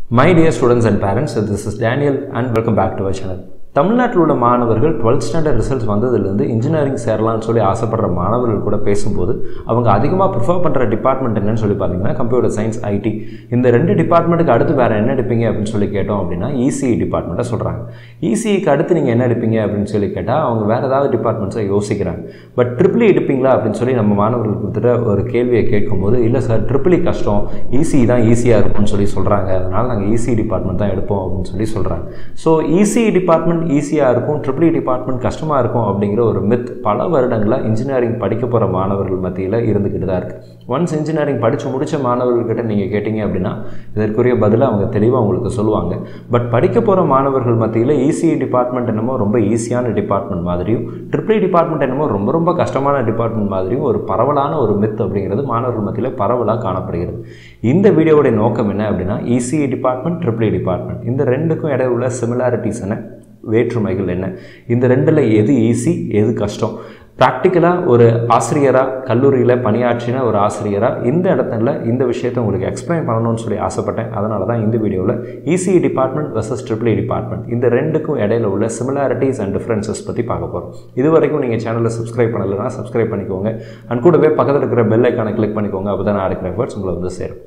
my dear students and parents this is Daniel and welcome back to our channel தமிழ்நாட்டில் உள்ள மாணவர்கள் twelfth standard results வந்ததுலேருந்து engineering சேரலாம்னு சொல்லி ஆசைப்படுற மாணவர்கள் கூட பேசும்போது அவங்க அதிகமாக ப்ரிஃபர் பண்ணுற டிபார்ட்மெண்ட் என்னன்னு சொல்லி பார்த்தீங்கன்னா கம்ப்யூட்டர் சயின்ஸ் ஐடி இந்த ரெண்டு டிபார்ட்மெண்ட்டுக்கு அடுத்து வேறு என்ன எடுப்பீங்க அப்படின்னு சொல்லி கேட்டோம் அப்படின்னா இசிஇ டிபார்ட்மெண்ட்டை சொல்கிறாங்க இசிஇக்கு அடுத்து நீங்கள் என்ன எடுப்பீங்க அப்படின்னு சொல்லி கேட்டால் அவங்க வேறு ஏதாவது டிபார்ட்மெண்ட்ஸை யோசிக்கிறாங்க பட் ட்ரிபிள் எடுப்பீங்களா அப்படின்னு சொல்லி நம்ம மாணவர்கள் கொடுத்துட்டு ஒரு கேள்வியை கேட்கும்போது இல்லை சார் ட்ரிபிள் கஷ்டம் ஈஸி தான் ஈஸியாக இருக்கும்னு சொல்லி சொல்கிறாங்க அதனால் நாங்கள் இசி டிபார்ட்மெண்ட் தான் எடுப்போம் அப்படின்னு சொல்லி சொல்கிறாங்க ஸோ இசி டிபார்ட்மெண்ட் ஈஸியாக இருக்கும் ட்ரிபிள் டிபார்ட்மெண்ட் கஷ்டமாக இருக்கும் அப்படிங்கிற ஒரு மித் பல வருடங்களாக இன்ஜினியரிங் படிக்க போகிற மாணவர்கள் மத்தியில் இருந்துக்கிட்டு தான் இருக்குது ஒன்ஸ் இன்ஜினியரிங் படித்து முடித்த மாணவர்கள்கிட்ட நீங்கள் கேட்டிங்க அப்படின்னா இதற்குரிய பதிலை அவங்க தெளிவாக உங்களுக்கு சொல்லுவாங்க பட் படிக்க போகிற மாணவர்கள் மத்தியில் இசிஇ டிபார்ட்மெண்ட் என்னமோ ரொம்ப ஈஸியான டிபார்ட்மெண்ட் மாதிரியும் ட்ரிபிள் டிபார்ட்மெண்ட் என்னமோ ரொம்ப ரொம்ப கஷ்டமான டிபார்ட்மெண்ட் மாதிரியும் ஒரு பரவலான ஒரு மித் அப்படிங்கிறது மாணவர்கள் மத்தியில் பரவலாக காணப்படுகிறது இந்த வீடியோவுடைய நோக்கம் என்ன அப்படின்னா இசிஇ டிபார்ட்மெண்ட் ட்ரிபிள் டிபார்ட்மெண்ட் இந்த ரெண்டுக்கும் இடையே உள்ள சிமிலாரிட்டிஸ் என்ன வேற்றுமைகள் என்ன இந்த ரெண்டில் எது ஈஸி எது கஷ்டம் ப்ராக்டிக்கலாக ஒரு ஆசிரியராக கல்லூரியில் பணியாற்றின ஒரு ஆசிரியராக இந்த இடத்துல இந்த விஷயத்தை உங்களுக்கு எக்ஸ்பிளைன் பண்ணணும்னு சொல்லி ஆசைப்பட்டேன் அதனால தான் இந்த வீடியோவில் ECE department versus triple department இந்த ரெண்டுக்கும் இடையில உள்ள சிமிலாரிட்டிஸ் அண்ட் டிஃப்ரென்சஸ் பற்றி பார்க்க போகிறோம் இது வரைக்கும் நீங்கள் சேனலை சப்ஸ்கிரைப் பண்ணலைன்னா சப்ஸ்கிரைப் பண்ணிக்கோங்க அண்ட் கூடவே பக்கத்தில் இருக்கிற பெல் ஐக்கானை கிளிக் பண்ணிக்கோங்க அப்போ தான் நான் எடுக்கிற எஃபர்ட்ஸ் உங்களை வந்து சேரும்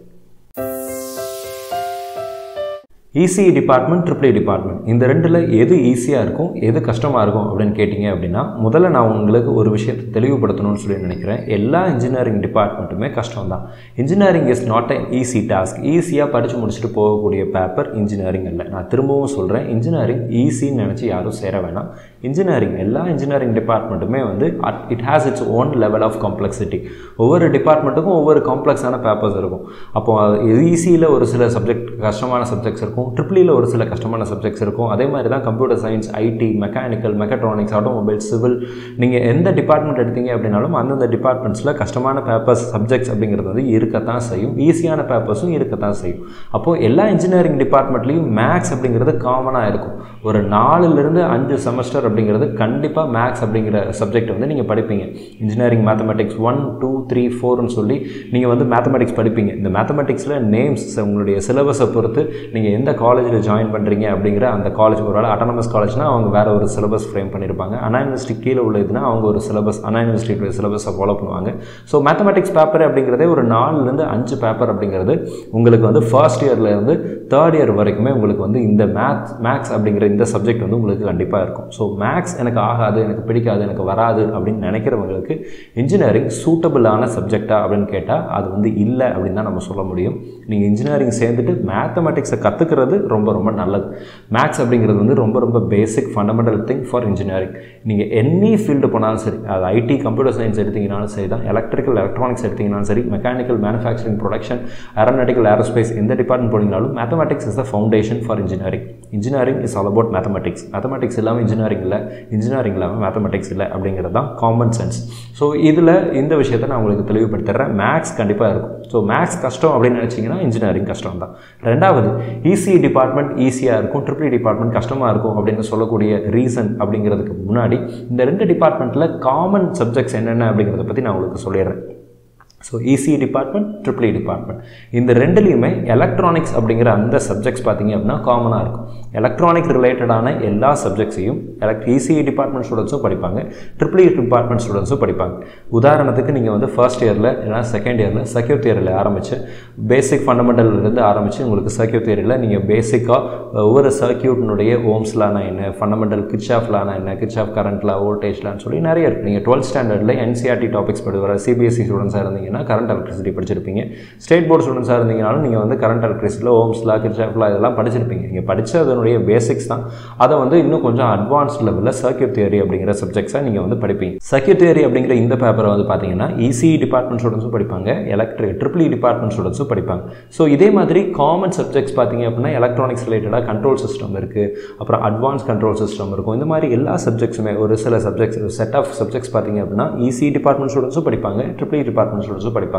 இசிஇ டிபார்ட்மெண்ட் ட்ரிபிள் டிபார்ட்மெண்ட் இந்த ரெண்டில் எது ஈஸியாக இருக்கும் எது கஷ்டமாக இருக்கும் அப்படின்னு கேட்டிங்க அப்படின்னா முதல்ல நான் உங்களுக்கு ஒரு விஷயத்தை தெளிவுபடுத்தணும்னு சொல்லி நினைக்கிறேன் எல்லா இன்ஜினியரிங் டிபார்ட்மெண்ட்டுமே கஷ்டம் தான் engineering is not an easy task ஈஸியாக படித்து முடிச்சுட்டு போகக்கூடிய பேப்பர் இன்ஜினியரிங் இல்லை நான் திரும்பவும் சொல்கிறேன் இன்ஜினியரிங் ஈஸின்னு நினச்சி யாரும் சேர வேணாம் இன்ஜினியரிங் எல்லா இன்ஜினியரிங் டிபார்ட்மெண்ட்டுமே வந்து it has its own level of complexity ஒவ்வொரு டிபார்ட்மெண்ட்டுக்கும் ஒவ்வொரு காம்ப்ளெக்ஸான பேப்பர்ஸ் இருக்கும் அப்போது ஈஸியில் ஒரு சில சப்ஜெக்ட் கஷ்டமான சப்ஜெக்ட்ஸ் இருக்கும் ட்ரிபிளியில் ஒரு சில கஷ்டமான சப்ஜெக்ட்ஸ் இருக்கும் அதே மாதிரி தான் computer science IT mechanical mechatronics automobile civil நீங்கள் எந்த டிபார்ட்மெண்ட் எடுத்தீங்க அப்படின்னாலும் அந்தந்த டிபார்ட்மெண்ட்ஸில் கஷ்டமான பேப்பர்ஸ் சப்ஜெக்ட்ஸ் அப்படிங்கிறது வந்து இருக்கத்தான் செய்யும் ஈஸியான பேப்பர்ஸும் இருக்கத்தான் செய்யும் அப்போது எல்லா இன்ஜினியரிங் டிபார்ட்மெண்ட்லேயும் மேக்ஸ் அப்படிங்கிறது காமனாக இருக்கும் ஒரு நாலுலேருந்து அஞ்சு செமஸ்டர் அப்படிங்கிறது கண்டிப்பாக மேக்ஸ் அப்படிங்கிற சப்ஜெக்ட் வந்து நீங்கள் படிப்பீங்க engineering mathematics one two three ஃபோர்னு சொல்லி நீங்கள் வந்து மேத்தமெட்டிக்ஸ் படிப்பீங்க இந்த மேத்தமெட்டிக்ஸில் நேம்ஸ் உங்களுடைய சிலபஸை பொறுத்து நீங்கள் எந்த காலேஜில் ஜாயின் பண்ணுறீங்க அப்படிங்கிற அந்த காலேஜ் ஒரு வேளை அட்டானமஸ் காலேஜ்னால் அவங்க வேறு ஒரு சிலபஸ் ஃப்ரேம் பண்ணியிருப்பாங்க அண்ணா யூனிவர்சிட்டி கீழே உள்ள இதுனா அவங்க ஒரு சிலபஸ் அண்ணா யூனிவர்சிட்டியோட சிலபஸை ஃபாலோ பண்ணுவாங்க ஸோ மேத்தமெட்டிக்ஸ் பேப்பர் அப்படிங்கிறதே ஒரு நாலுலேருந்து அஞ்சு பேப்பர் அப்படிங்கிறது உங்களுக்கு வந்து ஃபர்ஸ்ட் இயர்லேருந்து தேர்ட் இயர் வரைக்குமே உங்களுக்கு வந்து இந்த மேத்ஸ் மேக்ஸ் அப்படிங்கிற இந்த சப்ஜெக்ட் வந்து உங்களுக்கு கண்டிப்பாக இருக்கும் ஸோ மேக்ஸ் எனக்கு ஆகாது எனக்கு பிடிக்காது எனக்கு வராது அப்படின்னு நினைக்கிறவங்களுக்கு இன்ஜினியரிங் சூட்டபிளான சப்ஜெக்டா அப்படின்னு கேட்டால் அது வந்து இல்லை அப்படின்னு தான் நம்ம சொல்ல முடியும் நீங்கள் இன்ஜினியரிங் சேர்ந்துட்டு மேத்தமெட்டிக்ஸை கற்றுக்கிறது ரொம்ப ரொம்ப நல்லது மேக்ஸ் அப்படிங்கிறது வந்து ரொம்ப ரொம்ப basic fundamental thing for engineering நீங்கள் எனி ஃபீல்டு போனாலும் சரி அது ஐடி கம்ப்யூட்டர் சயின்ஸ் எடுத்தீங்கனாலும் சரி தான் எலக்ட்ரிக்கல் எலக்ட்ரானிக்ஸ் எடுத்தீங்கனாலும் சரி mechanical manufacturing production aeronautical aerospace எந்த டிபார்ட்மெண்ட் போனீங்கனாலும் mathematics is the foundation for engineering engineering is all about mathematics mathematics இல்லாமல் இன்ஜினியரிங் இல்லை இன்ஜினியரிங் இல்லாமல் மேத்தமெட்டிக்ஸ் இல்லை அப்படிங்கிறது தான் காமன் சென்ஸ் ஸோ இதில் இந்த விஷயத்தை நான் உங்களுக்கு தெளிவுபடுத்துகிறேன் மேக்ஸ் கண்டிப்பாக இருக்கும் ஸோ மேக்ஸ் கஷ்டம் அப்படின்னு நினச்சிங்கன்னா இன்ஜினியரிங் கஷ்டம் தான் ரெண்டாவது இசி டிபார்ட்மெண்ட் ஈஸியாக இருக்கும் ட்ரிபிள் டிபார்ட்மெண்ட் கஷ்டமாக இருக்கும் அப்படின்னு சொல்லக்கூடிய ரீசன் அப்படிங்கிறதுக்கு முன்னாடி இந்த ரெண்டு டிபார்ட்மெண்ட்டில் காமன் சப்ஜெக்ட்ஸ் என்னென்ன அப்படிங்கிறத பற்றி நான் உங்களுக்கு சொல்லிடுறேன் so EC department triple department இந்த ரெண்டுலேயுமே எலக்ட்ரானிக்ஸ் அப்படிங்கிற அந்த சப்ஜெக்ட்ஸ் பார்த்தீங்க அப்படின்னா காமனாக இருக்கும் எலக்ட்ரானிக் ரிலேட்டடான எல்லா சப்ஜெக்ட்ஸையும் எலக்ட் இசிஇ டிபார்ட்மெண்ட் ஸ்டூடெண்ட்ஸும் படிப்பாங்க ட்ரிபிள் டிபார்ட்மெண்ட் ஸ்டூடெண்ட்ஸும் படிப்பாங்க உதாரணத்துக்கு நீங்கள் வந்து ஃபர்ஸ்ட் இயரில் இல்லைனா செகண்ட் இயரில் சர்க்கியூட் தியரியில் ஆரம்பித்து பேசிக் ஃபண்டமெண்டல்லேருந்து ஆரம்பித்து உங்களுக்கு சர்க்கியூட் தியரியில் நீங்கள் பேசிக்காக ஒவ்வொரு சர்க்கியூட்னுடைய ஓம்ஸ்லானா என்ன ஃபண்டமெண்டல் கிச்சாஃப்லானா என்ன கிச்சாஃப் கரண்ட்லா வோல்டேஜ்லான்னு சொல்லி நிறைய இருக்குது நீங்கள் டுவெல்த் ஸ்டாண்டர்டில் என்சிஆர்டி டாபிக்ஸ் படிக்கிற சிபிஎஸ்சி ஸ்டூடெண்ட்ஸாக இருந்தீங்க இருந்தீங்கன்னா கரண்ட் எலக்ட்ரிசிட்டி படிச்சிருப்பீங்க ஸ்டேட் போர்ட் ஸ்டூடெண்ட்ஸாக இருந்தீங்கனாலும் நீங்கள் வந்து கரண்ட் எலக்ட்ரிசிட்டியில் ஓம்ஸ்லா கிர்ச்சாஃப்லா இதெல்லாம் படிச்சிருப்பீங்க நீங்கள் படித்த அதனுடைய பேசிக்ஸ் தான் அதை வந்து இன்னும் கொஞ்சம் அட்வான்ஸ்ட் லெவலில் சர்க்கியூட் தியரி அப்படிங்கிற சப்ஜெக்ட்ஸை நீங்கள் வந்து படிப்பீங்க சர்க்கியூட் தியரி அப்படிங்கிற இந்த பேப்பரை வந்து பார்த்தீங்கன்னா இசிஇ டிபார்ட்மெண்ட் ஸ்டூடெண்ட்ஸும் படிப்பாங்க எலக்ட்ரிக் ட்ரிபிள் டிபார்ட்மெண்ட் ஸ்டூடெண்ட்ஸும் படிப்பாங்க ஸோ இதே மாதிரி காமன் சப்ஜெக்ட்ஸ் பார்த்தீங்க அப்படின்னா எலக்ட்ரானிக்ஸ் ரிலேட்டடாக கண்ட்ரோல் சிஸ்டம் இருக்குது அப்புறம் அட்வான்ஸ் கண்ட்ரோல் சிஸ்டம் இருக்கும் இந்த மாதிரி எல்லா சப்ஜெக்ட்ஸுமே ஒரு சில சப்ஜெக்ட்ஸ் செட் ஆஃப் சப்ஜெக்ட்ஸ் பார்த்தீங்க அப்படின்னா இசி டிபார்ட்மெண்ட் ஸ்டூடெண்ட்ஸும் படிப்பாங்க ட்ரிபிள் டிபார்ட்மெண்ட் ஸ்டூடெண்ட்ஸும் படிப்பாங்க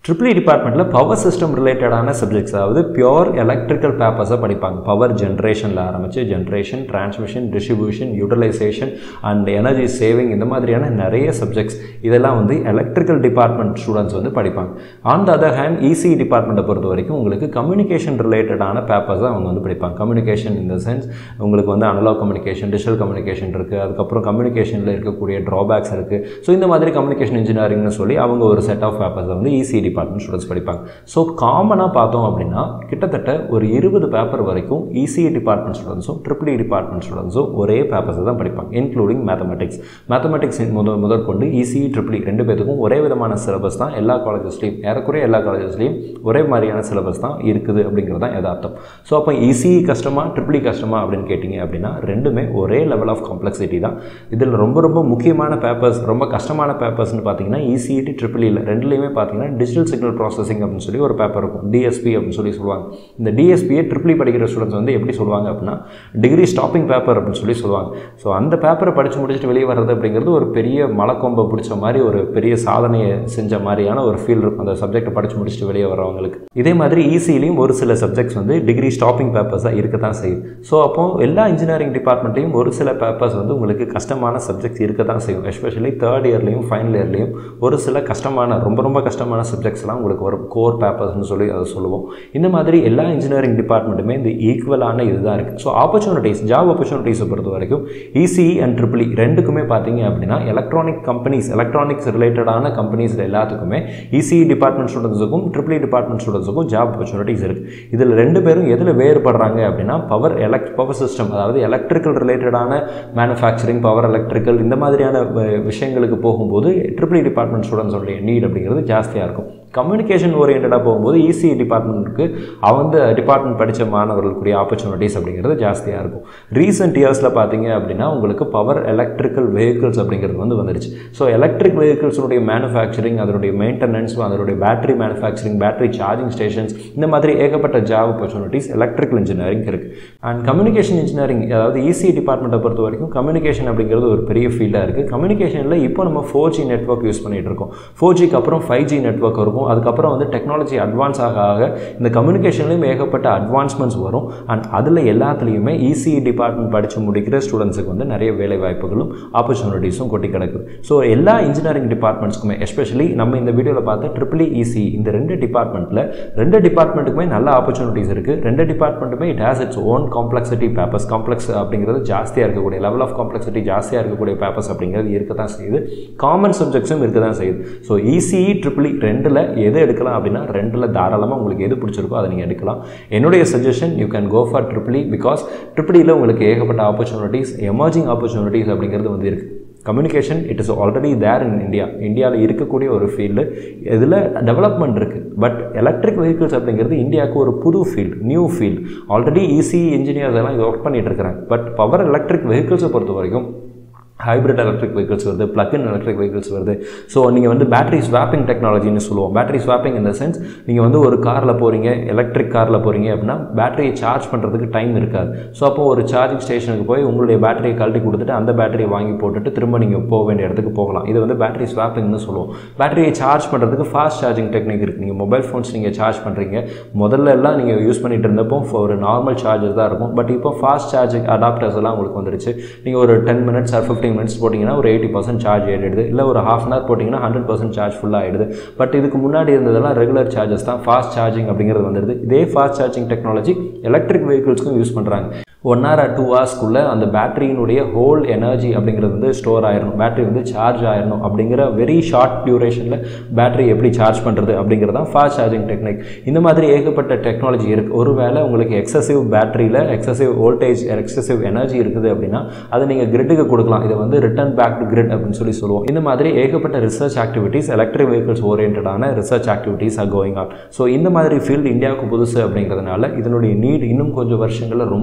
ட்ரிபிள் டிபார்ட்மெண்ட்டில் பவர் சிஸ்டம் ரிலேட்டடான சப்ஜெக்ட்ஸ் அதாவது பியோர் எலக்ட்ரிக்கல் பேப்பர்ஸை படிப்பாங்க பவர் ஜென்ரேஷனில் ஆரம்பித்து generation transmission distribution utilisation and energy saving இந்த மாதிரியான நிறைய சப்ஜெக்ட்ஸ் இதெல்லாம் வந்து எலக்ட்ரிக்கல் டிபார்ட்மெண்ட் ஸ்டூடெண்ட்ஸ் வந்து படிப்பாங்க on the other hand EC டிபார்ட்மெண்ட்டை பொறுத்த வரைக்கும் உங்களுக்கு கம்யூனிகேஷன் ரிலேட்டடான பேப்பர்ஸ் அவங்க வந்து படிப்பாங்க கம்யூனிகேஷன் இந்த சென்ஸ் உங்களுக்கு வந்து அனலாக் கம்யூனிகேஷன் டிஜிட்டல் கம்யூனிகேஷன் இருக்குது அதுக்கப்புறம் கம்யூனிகேஷனில் இருக்கக்கூடிய ட்ராபேக்ஸ் இருக்குது ஸோ இந்த மாதிரி கம்யூனிகேஷன் இன்ஜினியரிங்னு சொல்லி அவங்க ஒரு செட் ஆஃப் பேப்பர்ஸை வந்து இசி டிபார்ட்மெண்ட் ஸ்டூடெண்ட்ஸ் படிப்பாங்க ஸோ காமனாக பார்த்தோம் அப்படின்னா கிட்டத்தட்ட ஒரு இருபது பேப்பர் வரைக்கும் இசிஇ டிபார்ட்மெண்ட் ஸ்டூடெண்ட்ஸும் ட்ரிபிள் இ டிபார்ட்மெண்ட் ஸ்டூடெண்ட்ஸும் ஒரே பேப்பர்ஸை தான் படிப்பாங்க இன்க்ளூடிங் மேத்தமெட்டிக்ஸ் மேத்தமெட்டிக்ஸ் முதல் முதற்கொண்டு இசிஇ ட்ரிபிள் ரெண்டு பேத்துக்கும் ஒரே விதமான சிலபஸ் தான் எல்லா காலேஜஸ்லையும் ஏறக்குறைய எல்லா காலேஜஸ்லையும் ஒரே மாதிரியான சிலபஸ் தான் இருக்குது அப்படிங்கிறது தான் யதார்த்தம் ஸோ அப்போ இசிஇ கஷ்டமா ட்ரிபிள் கஷ்டமா அப்படின்னு கேட்டிங்க அப்படின்னா ரெண்டுமே ஒரே லெவல் ஆஃப் காம்ப்ளெக்சிட்டி தான் இதில் ரொம்ப ரொம்ப முக்கியமான பேப்பர்ஸ் ரொம்ப கஷ்டமான பேப்பர்ஸ்னு பார்த்தீங்கன்னா இசிஇடி ட்ரிபிள் இல்லை ரெண்டுலேயுமே பார்த்தீங்கன்னா டிஜிட்டல் சிக்னல் ப்ராசஸிங் அப்படின்னு சொல்லி ஒரு பேப்பர் இருக்கும் டிஎஸ்பி அப்படின்னு சொல்லி சொல்லுவாங்க இந்த டிஎஸ்பியை ட்ரிபிள் படிக்கிற ஸ்டூடெண்ட்ஸ் வந்து எப்படி சொல்லுவாங்க அப்படின்னா டிகிரி ஸ்டாப்பிங் பேப்பர் அப்படின்னு சொல்லி சொல்லுவாங்க ஸோ அந்த பேப்பரை படித்து முடிச்சுட்டு வெளியே வர்றது அப்படிங்கிறது ஒரு பெரிய மலைக்கொம்பை பிடிச்ச மாதிரி ஒரு பெரிய சாதனையை செஞ்ச மாதிரியான ஒரு ஃபீல் இருக்கும் அந்த சப்ஜெக்டை படித்து முடிச்சுட்டு வெளியே வரவங்களுக்கு இதே மாதிரி ஈஸிலையும் ஒரு சில சப்ஜெக்ட்ஸ் வந்து டிகிரி ஸ்டாப்பிங் பேப்பர்ஸாக இருக்க தான் செய்யும் ஸோ அப்போ எல்லா இன்ஜினியரிங் டிபார்ட்மெண்ட்லையும் ஒரு சில பேப்பர்ஸ் வந்து உங்களுக்கு கஷ்டமான சப்ஜெக்ட்ஸ் இருக்க தான் செய்யும் எஸ்பெஷலி தேர்ட் இயர்லையும் ஃபைனல் இயர்லையும் ஒரு சில கஷ்டமான ரொம்ப ரொம்ப கஷ்டமான சப்ஜெக்ட்ஸ்லாம் உங்களுக்கு ஒரு கோர் பேப்பர்ஸ்னு சொல்லி அதை சொல்லுவோம் இந்த மாதிரி எல்லா இன்ஜினியரிங் டிபார்ட்மெண்ட்டுமே இந்த ஈக்குவலான இதுதான் இருக்குது ஸோ ஆப்பர்ச்சுனிட்டிஸ் ஜாப் ஆப்பர்ச்சுனிட்டிஸை பொறுத்த வரைக்கும் இசிஇ அண்ட் ட்ரிபிள் ரெண்டுக்குமே பார்த்தீங்க அப்படின்னா எலக்ட்ரானிக் கம்பெனிஸ் எலக்ட்ரானிக்ஸ் ரிலேட்டடான கம்பெனிஸில் எல்லாத்துக்குமே இசிஇ டிபார்ட்மெண்ட் ஸ்டூடெண்ட்ஸுக்கும் ட்ரிபிள் டிபார்ட்மெண்ட் ஸ்டூடெண்ட்ஸுக்கும் ஜாப் ஆப்பர்ச்சுனிட்டிஸ் இருக்குது இதில் ரெண்டு பேரும் எதில் வேறுபடுறாங்க அப்படின்னா பவர் எலக்ட் பவர் சிஸ்டம் அதாவது எலக்ட்ரிக்கல் ரிலேட்டடான மேனுஃபேக்சரிங் பவர் எலக்ட்ரிக்கல் இந்த மாதிரியான விஷயங்களுக்கு போகும்போது ட்ரிபிள் டிபார்ட்மெண்ட் ஸ்டூடெண்ட்ஸோடைய நீட் அப்படிங்கிறது ஜாஸ்தியாக இருக்கும் கம்யூனிகேஷன் ஓரியன்டாக போகும்போது இசி டிபார்ட்மெண்ட்டுக்கு அவங்க டிபார்ட்மெண்ட் படித்த மாணவர்களுக்குரிய ஆப்பர்ச்சுனிட்டிஸ் அப்படிங்கிறது ஜாஸ்தியாக இருக்கும் ரீசெண்ட் இயர்ஸில் பார்த்தீங்க அப்படின்னா உங்களுக்கு பவர் எலக்ட்ரிக்கல் வெஹிக்கிள்ஸ் அப்படிங்கிறது வந்து வந்துருச்சு ஸோ எலக்ட்ரிக் வெஹிக்கிள்ஸுடைய மேனுஃபேக்சரிங் அதனுடைய மெயின்டெனன்ஸ் அதனுடைய battery manufacturing battery charging stations இந்த மாதிரி ஏகப்பட்ட ஜாப் ஆப்பர்ச்சுனிட்டிஸ் எலக்ட்ரிக்கல் இன்ஜினியரிங் இருக்குது அண்ட் கம்யூனிகேஷன் இன்ஜினியரிங் அதாவது இசி டிபார்ட்மெண்ட்டை பொறுத்த வரைக்கும் கம்யூனிகேஷன் அப்படிங்கிறது ஒரு பெரிய ஃபீல்டாக இருக்குது கம்யூனிகேஷனில் இப்போ நம்ம ஃபோர் ஜி நெட்ஒர்க் யூஸ் பண்ணிகிட்டு இருக்கோம் ஃபோர் ஜிக்கு அப்புறம் ஃபைவ் ஜி நெட்ஒர்க் இருக்கும் அதுக்கப்புறம் வந்து டெக்னாலஜி அட்வான்ஸ் ஆக ஆக இந்த கம்யூனிகேஷன்லையும் ஏகப்பட்ட அட்வான்ஸ்மெண்ட்ஸ் வரும் அண்ட் அதில் எல்லாத்துலேயுமே இசிஇ டிபார்ட்மெண்ட் படித்து முடிக்கிற ஸ்டூடெண்ட்ஸுக்கு வந்து நிறைய வேலை வாய்ப்புகளும் ஆப்பர்ச்சுனிட்டிஸும் கொட்டி கிடக்குது ஸோ எல்லா இன்ஜினியரிங் டிபார்ட்மெண்ட்ஸ்க்குமே எஸ்பெஷலி நம்ம இந்த வீடியோவில் பார்த்த ட்ரிபிள் இசி இந்த ரெண்டு டிபார்ட்மெண்ட்டில் ரெண்டு டிபார்ட்மெண்ட்டுக்குமே நல்ல ஆப்பர்ச்சுனிட்டிஸ் இருக்குது ரெண்டு டிபார்ட்மெண்ட்டுமே it has its own complexity papers complex அப்படிங்கிறது ஜாஸ்தியாக இருக்கக்கூடிய லெவல் ஆஃப் காம்ப்ளெக்சிட்டி ஜாஸ்தியாக இருக்கக்கூடிய பேப்பர்ஸ் அப்படிங்கிறது இருக்க தான் செய்யுது காமன் சப்ஜெக்ட்ஸும் இருக்க தான் செய்யுது ஸோ இசிஇ ட்ரிபிள் ரெண்டில் எது எடுக்கலாம் அப்படின்னா ரெண்டில் தாராளமாக உங்களுக்கு எது பிடிச்சிருக்கோ அதை நீங்கள் எடுக்கலாம் என்னுடைய suggestion you can go for triple E because ட்ரிபிளியில் உங்களுக்கு ஏகப்பட்ட ஆப்பர்ச்சுனிட்டிஸ் எமர்ஜிங் ஆப்பர்ச்சுனிட்டிஸ் அப்படிங்கிறது வந்து இருக்குது communication it is already there in India இந்தியாவில் இருக்கக்கூடிய ஒரு ஃபீல்டு இதில் டெவலப்மெண்ட் இருக்குது பட் எலக்ட்ரிக் வெஹிக்கிள்ஸ் அப்படிங்கிறது இந்தியாவுக்கு ஒரு புது field new field already EC engineers எல்லாம் இது ஒர்க் பண்ணிகிட்டு இருக்கிறாங்க பட் பவர் எலக்ட்ரிக் வெஹிக்கிள்ஸை பொறுத்த வரைக்கும் ஹைப்ரிட் எலக்ட்ரிக் வெஹிக்கிள்ஸ் வருது பிளக்இன் எலக்ட்ரிக் வெஹிக்கிள்ஸ் வருது ஸோ நீங்கள் வந்து பேட்டரி ஸ்வாப்பிங் டெக்னாலஜின்னு சொல்லுவோம் பேட்டரி ஸ்வாப்பிங் இந்த சென்ஸ் நீங்கள் வந்து ஒரு காரில் போகிறீங்க எலக்ட்ரிக் காரில் போகிறீங்க அப்படின்னா பேட்டரியை சார்ஜ் பண்ணுறதுக்கு டைம் இருக்காது ஸோ அப்போ ஒரு சார்ஜிங் ஸ்டேஷனுக்கு போய் உங்களுடைய பேட்டரியை கழட்டி கொடுத்துட்டு அந்த பேட்டரியை வாங்கி போட்டுட்டு திரும்ப நீங்கள் போக வேண்டிய இடத்துக்கு போகலாம் இது வந்து பேட்டரி ஸ்வாப்பிங்னு சொல்லுவோம் பேட்டரியை சார்ஜ் பண்ணுறதுக்கு ஃபாஸ்ட் சார்ஜிங் டெக்னிக் இருக்குது நீங்கள் மொபைல் ஃபோன்ஸ் நீங்கள் சார்ஜ் பண்ணுறீங்க முதல்ல எல்லாம் நீங்கள் யூஸ் பண்ணிட்டு இருந்தப்போ ஒரு நார்மல் சார்ஜஸ் தான் இருக்கும் பட் இப்போ ஃபாஸ்ட் சார்ஜிங் அடாப்டர்ஸ் எல்லாம் உங்களுக்கு வந்துருச்சு நீங்கள் ஒரு ten minutes or fifteen minutes போட்டிங்கன்னா ஒரு எயிட்டி பர்சன்ட் சார்ஜ் ஏறிடுது இல்லை ஒரு ஹாஃப் அன் ஹவர் போட்டிங்கன்னா ஹண்ட்ரட் பர்சன்ட் சார்ஜ் ஃபுல்லாக ஆகிடுது பட் இதுக்கு முன்னாடி இருந்ததெல்லாம் ரெகுலர் சார்ஜஸ் தான் ஃபாஸ்ட் சார்ஜிங் அப்படிங்கிறது வந்துடுது இதே ஃபாஸ்ட் சார்ஜிங் டெக்னாலஜி எலக்ட்ரிக் வெஹிக்கிள்ஸ்க்கும் யூஸ் பண்ணுறாங்க ஒன் ஹவர் டூ ஹவர்ஸ்க்குள்ளே அந்த பேட்டரியினுடைய ஹோல் எனர்ஜி அப்படிங்கிறது வந்து ஸ்டோர் ஆயிடணும் பேட்டரி வந்து சார்ஜ் ஆயிடணும் அப்படிங்கிற வெரி ஷார்ட் டியூரேஷனில் பேட்டரி எப்படி சார்ஜ் பண்ணுறது அப்படிங்கிறது தான் ஃபாஸ்ட் சார்ஜிங் டெக்னிக் இந்த மாதிரி ஏகப்பட்ட டெக்னாலஜி இருக்குது ஒருவேளை உங்களுக்கு எக்ஸசிவ் பேட்டரியில் எக்ஸசிவ் வோல்டேஜ் எக்ஸசிவ் எனர்ஜி இருக்குது அப்படின்னா அதை நீங்கள் கிரிட்டுக்கு கொடுக்கலாம் இதை வந்து ரிட்டர்ன் பேக் டு கிரிட் அப்படின்னு சொல்லி சொல்லுவோம் இந்த மாதிரி ஏகப்பட்ட ரிசர்ச் ஆக்டிவிட்டீஸ் எலக்ட்ரிக் வெஹிக்கிள்ஸ் ஓரியன்டான research activities are going on so இந்த மாதிரி ஃபீல்டு இந்தியாவுக்கு புதுசு அப்படிங்கிறதுனால இதனுடைய நீட் இன்னும் கொஞ்சம் வருஷங்களில் ரொம்ப அதிகமாக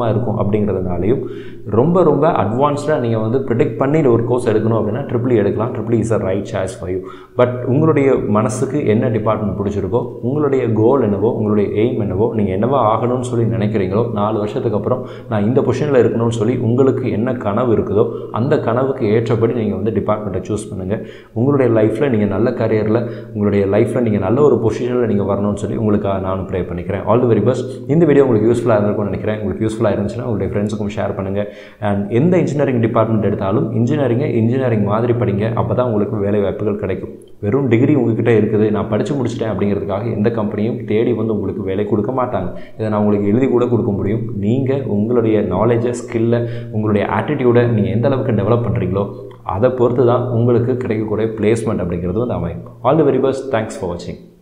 கஷ்டமாக இருக்கும் அப்படிங்கிறதுனாலையும் ரொம்ப ரொம்ப அட்வான்ஸ்டாக நீங்கள் வந்து ப்ரிடிக்ட் பண்ணி ஒரு கோர்ஸ் எடுக்கணும் அப்படின்னா ட்ரிபிள் எடுக்கலாம் triple is a right choice for you but உங்களுடைய மனசுக்கு என்ன டிபார்ட்மெண்ட் பிடிச்சிருக்கோ உங்களுடைய கோல் என்னவோ உங்களுடைய எய்ம் என்னவோ நீங்கள் என்னவா ஆகணும்னு சொல்லி நினைக்கிறீங்களோ நாலு வருஷத்துக்கு அப்புறம் நான் இந்த பொசிஷனில் இருக்கணும்னு சொல்லி உங்களுக்கு என்ன கனவு இருக்குதோ அந்த கனவுக்கு ஏற்றபடி நீங்கள் வந்து டிபார்ட்மெண்ட்டை சூஸ் பண்ணுங்கள் உங்களுடைய லைஃப்பில் நீங்கள் நல்ல கரியரில் உங்களுடைய லைஃப்பில் நீங்கள் நல்ல ஒரு பொசிஷனில் நீங்கள் வரணும்னு சொல்லி உங்களுக்காக நானும் ப்ரே பண்ணிக்கிறேன் ஆல் தி வெரி பெஸ்ட் இந்த வீடியோ உங்களுக்கு யூஸ்ஃபுல்லாக இருந்திருக்கும்னு நினைக்கிறேன் உங்களுக்கு யூஸ்ஃபுல்லாக இருந்துச்சுன்னா உங்களுடைய ஃப்ரெண்ட்ஸுக்கும் ஷேர் பண்ணுங்கள் அண்ட் எந்த இன்ஜினியரிங் டிபார்ட்மெண்ட் எடுத்தாலும் இன்ஜினியரிங்கை இன்ஜினியரிங் மாதிரி படிங்க அப்போ தான் உங்களுக்கு வேலை வாய்ப்புகள் கிடைக்கும் வெறும் டிகிரி உங்ககிட்ட இருக்குது நான் படித்து முடிச்சிட்டேன் அப்படிங்கிறதுக்காக எந்த கம்பெனியும் தேடி வந்து உங்களுக்கு வேலை கொடுக்க மாட்டாங்க இதை நான் உங்களுக்கு எழுதி கூட கொடுக்க முடியும் நீங்கள் உங்களுடைய நாலேஜை ஸ்கில்லை உங்களுடைய ஆட்டிடியூடை நீங்கள் எந்த அளவுக்கு டெவலப் பண்ணுறீங்களோ அதை பொறுத்து தான் உங்களுக்கு கிடைக்கக்கூடிய பிளேஸ்மெண்ட் அப்படிங்கிறது வந்து அமையும் all the very best thanks for வாட்சிங்